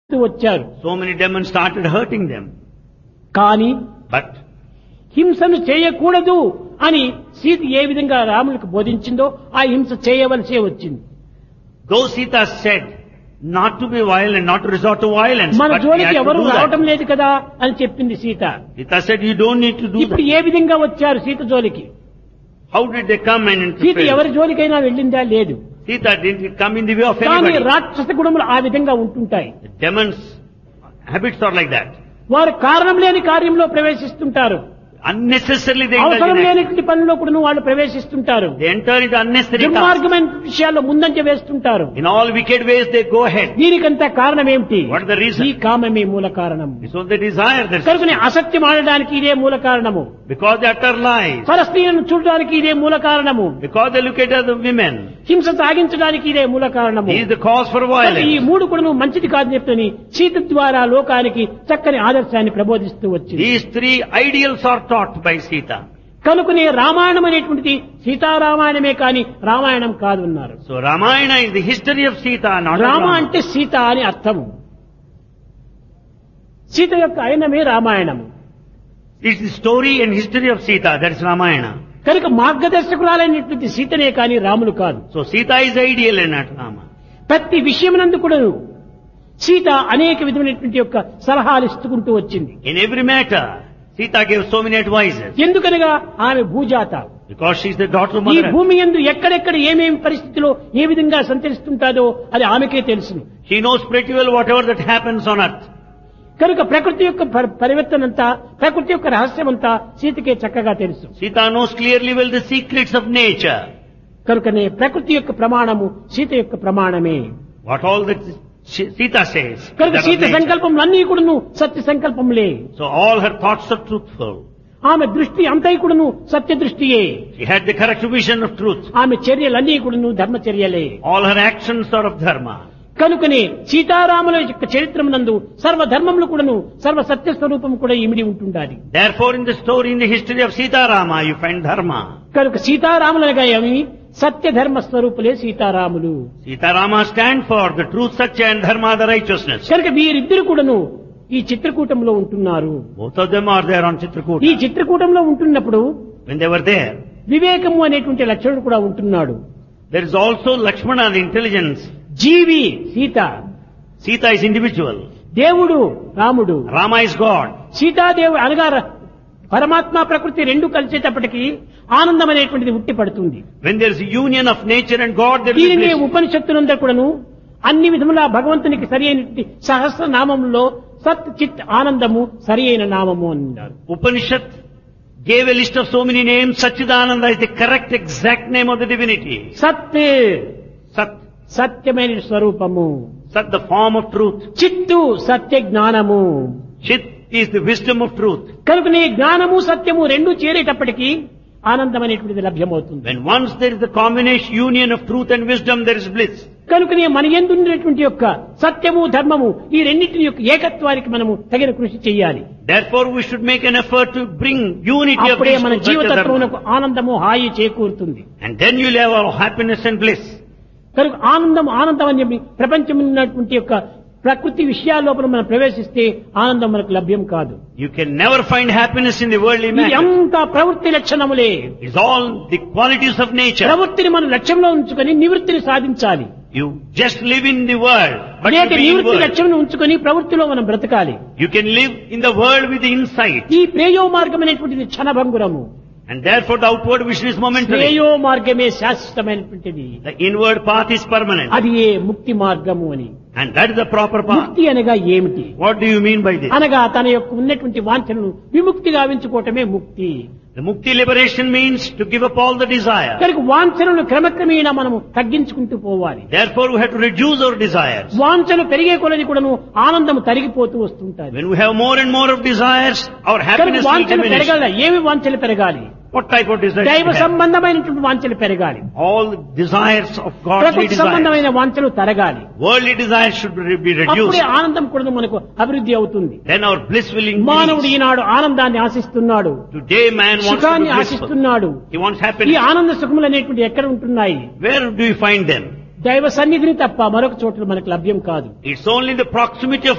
వచ్చారు So many demons started hurting them. కానీ But హింసను చేయకూడదు అని సీత ఏ విధంగా రాములకు బోధించిందో ఆ హింస చేయవలసే వచ్చింది though Sita said not to be violent, not to resort to violence, మన but we జోలికి had to ఎవరు do రావటం that. లేదు కదా అని చెప్పింది Sita Sita said you don't need to do ఇప్పుడు that. ఏ విధంగా వచ్చారు సీత జోలికి How did they come and Sita interfere? ఎవరి జోలికైనా వెళ్ళిందా లేదు Sita didn't come in the way of కానీ anybody. రాక్షస గుణములు ఆ విధంగా ఉంటుంటాయి The demons' habits are like that. వారు కారణం లేని కార్యంలో ప్రవేశిస్తుంటారు Unnecessarily they అవసరం indulge in act. లేనిటువంటి పనిలో కూడా వాళ్ళు ప్రవేశిస్తుంటారు They enter into unnecessary tasks. దుర్మార్గమైన విషయాల్లో ముందంజ వేస్తుంటారు In all wicked ways they go ahead. దీనికంతా కారణం ఏమిటి What is the reason? ఈ కామమే మూల కారణం It's all the desire that's కనుకనే అసత్యం ఆడడానికి ఇదే మూల కారణము because they utter lies. పరస్త్రీలను చూడడానికి ఇదే మూల కారణము Because they look at other women. హింస సాగించడానికి ఇదే మూల కారణము He is the cause for కనుక ఈ violence. మూడు కూడా మంచిది కాదు చెప్తని సీత ద్వారా లోకానికి చక్కని ఆదర్శాన్ని ప్రబోధిస్తూ వచ్చింది These three ideals are taught by Sita. కనుకనే రామాయణం అనేటువంటిది సీతారామాయణమే కాని రామాయణం కాదు అన్నారు So Ramayana is the history of Sita, not Rama Rama. అంటే సీత అని అర్థము సీత యొక్క ఆయనమే రామాయణము It's the story and history of Sita, that is Ramayana. కనుక మార్గదర్శకురాలైనటువంటి సీతనే కాని రాములు కాదు So Sita is ideal and not Rama. ప్రతి విషయమునందు కూడాను సీత అనేక విధమైనటువంటి యొక్క సలహాలు ఇస్తుకుంటూ వచ్చింది In every matter, Sita gave so many advices. ఎందుకనగా ఆమె భూజాత Because she is the daughter of ఈ Mother. భూమి ఎందు ఎక్కడెక్కడ ఏమేమి పరిస్థితిలో ఏ విధంగా సంచరిస్తుంటాదో అది ఆమెకే తెలుసును She knows pretty well whatever that happens on earth. కనుక ప్రకృతి యొక్క పరి- పరివర్తన అంతా ప్రకృతి యొక్క రహస్యం అంతా సీతకే చక్కగా తెలుసు Sita knows clearly well the secrets of nature. కనుకనే ప్రకృతి యొక్క ప్రమాణము సీత యొక్క ప్రమాణమే What all that Shi- Sita says. is కనుక that of సీత nature. సంకల్పములన్నీ కూడాను సత్య సంకల్పములే So all her thoughts are truthful. ఆమె దృష్టి అంతై కూడాను సత్య దృష్టియే She had the correct vision of truth. ఆమె చర్యలన్నీ కూడాను ధర్మచర్యలే All her actions are of dharma. కనుకనే సీతారాముల యొక్క చరిత్రమునందు సర్వ ధర్మములు కూడాను సర్వ సత్య స్వరూపం కూడా ఇమిడి ఉంటుండాలి Therefore, in the story, in the history of Sita Rama, you find dharma. కనుక సీతారాములగా ఏమి సత్య ధర్మ స్వరూపులే సీతారాములు Sita Rama stand for the truth, satya and dharma, the righteousness. కనుక వీరిద్దరు కూడాను ఈ చిత్రకూటంలో ఉంటున్నారు Both of them are there on ఈ Chitrakuta. చిత్రకూటంలో ఉంటున్నప్పుడు When they were there, వివేకము అనేటువంటి లక్షణుడు కూడా ఉంటున్నాడు there is also Lakshmana, the intelligence. G V Sita Sita is individual. దేవుడు రాముడు Rama is God. సీతాదేవి అనగా ర- పరమాత్మ ప్రకృతి రెండు కలిసేటప్పటికి ఆనందం అనేటువంటిది ఉట్టి పడుతుంది When there is a union of nature and God, there will be దీనినే bliss. ఉపనిషత్తులందరూ కూడాను అన్ని విధముల భగవంతునికి సరి అయినటువంటి సహస్ర నామంలో సత్ చిత్ ఆనందము సరి అయిన నామము అన్నారు Upanishad gave a list of so many names. Sachidananda is the correct exact name of the divinity. సత్ Sat, సత్యమైన స్వరూపము Sat the form of truth. చిత్తు సత్య జ్ఞానము Chit is the wisdom of truth. కనుకనే జ్ఞానము సత్యము రెండు చేరేటప్పటికి ఆనందం అనేటువంటిది లభ్యమవుతుంది When once there is the combination union of truth and wisdom, there is bliss. కనుకనే మన ఎందున్నటువంటి యొక్క సత్యము ధర్మము ఈ రెండింటిని యొక్క ఏకత్వానికి మనము తగిన కృషి చేయాలి Therefore, we should make an effort to bring unity of అప్పుడే these మన two Satya జీవితత్వమునకు dharma. ఆనందము హాయి చేకూరుతుంది And then you'll have all happiness and bliss. కనుక ఆనందం ఆనందం అని చెప్పి ప్రపంచం ఉన్నటువంటి యొక్క ప్రకృతి విషయాల లోపల మనం ప్రవేశిస్తే ఆనందం మనకు లభ్యం కాదు You can never find happiness in the worldly ఇది matter. అంతా ప్రవృత్తి లక్షణములే It's all the qualities of nature. ప్రవృత్తిని మనం లక్ష్యంలో ఉంచుకొని నివృత్తిని సాధించాలి You just live in the world, but you అనేక be in నివృత్తి world. లక్ష్యం ఉంచుకొని ప్రవృత్తిలో మనం బ్రతకాలి You can live in the world with the insight. ఈ ప్రేయో మార్గం అనేటువంటిది క్షణభంగురము And therefore the outward vision is momentary. ప్రేయో మార్గమే శాశ్వతమైనటువంటిది The inward path is permanent. అది ఏ ముక్తి మార్గము అని And that is the proper path. ముక్తి అనగా ఏమిటి What do you mean by this? అనగా తన యొక్క ఉన్నటువంటి వాంఛనను విముక్తి గావించుకోవటమే ముక్తి The mukti liberation means to give up all the desire. కనుక వాంఛనను క్రమక్రమేణా మనము తగ్గించుకుంటూ పోవాలి Therefore we have to reduce our desires. వాంఛలు పెరిగే కొలది కూడాను ఆనందం తరిగిపోతూ వస్తుంటాయి When we have more and more of desires, our కనుక happiness will వాంఛలు diminish. పెరగాల ఏమి వాంఛలు పెరగాలి What type of desires? దైవ we have? సంబంధమైనటువంటి వాంఛలు పెరగాలి All the desires of godly ప్రకృతి desires. సంబంధమైన వాంఛలు తరగాలి Worldly desires should be అప్పుడే reduced. ఆనందం కూడా మనకు అభివృద్ధి అవుతుంది Then our bliss will మానవుడు increase. ఈనాడు ఆనందాన్ని ఆశిస్తున్నాడు Today man wants to సుఖాన్ని be blissful. ఆశిస్తున్నాడు He wants ఈ happiness. ఆనంద సుఖములు అనేటువంటి ఎక్కడ ఉంటున్నాయి Where do you find them? దైవ సన్నిధిని తప్ప మరొక చోట మనకు లభ్యం కాదు It's only the proximity of